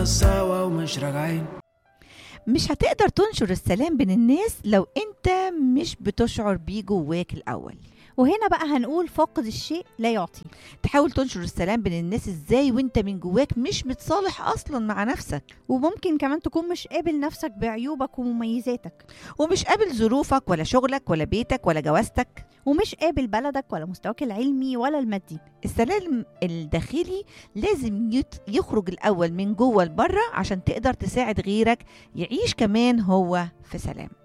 كنا سوا ومش راجعين مش هتقدر تنشر السلام بين الناس لو انت مش بتشعر بيه جواك الاول وهنا بقى هنقول فاقد الشيء لا يعطي تحاول تنشر السلام بين الناس ازاي وانت من جواك مش متصالح اصلا مع نفسك وممكن كمان تكون مش قابل نفسك بعيوبك ومميزاتك ومش قابل ظروفك ولا شغلك ولا بيتك ولا جوازتك ومش قابل بلدك ولا مستواك العلمي ولا المادي السلام الداخلي لازم يت- يخرج الاول من جوه لبره عشان تقدر تساعد غيرك يعيش كمان هو في سلام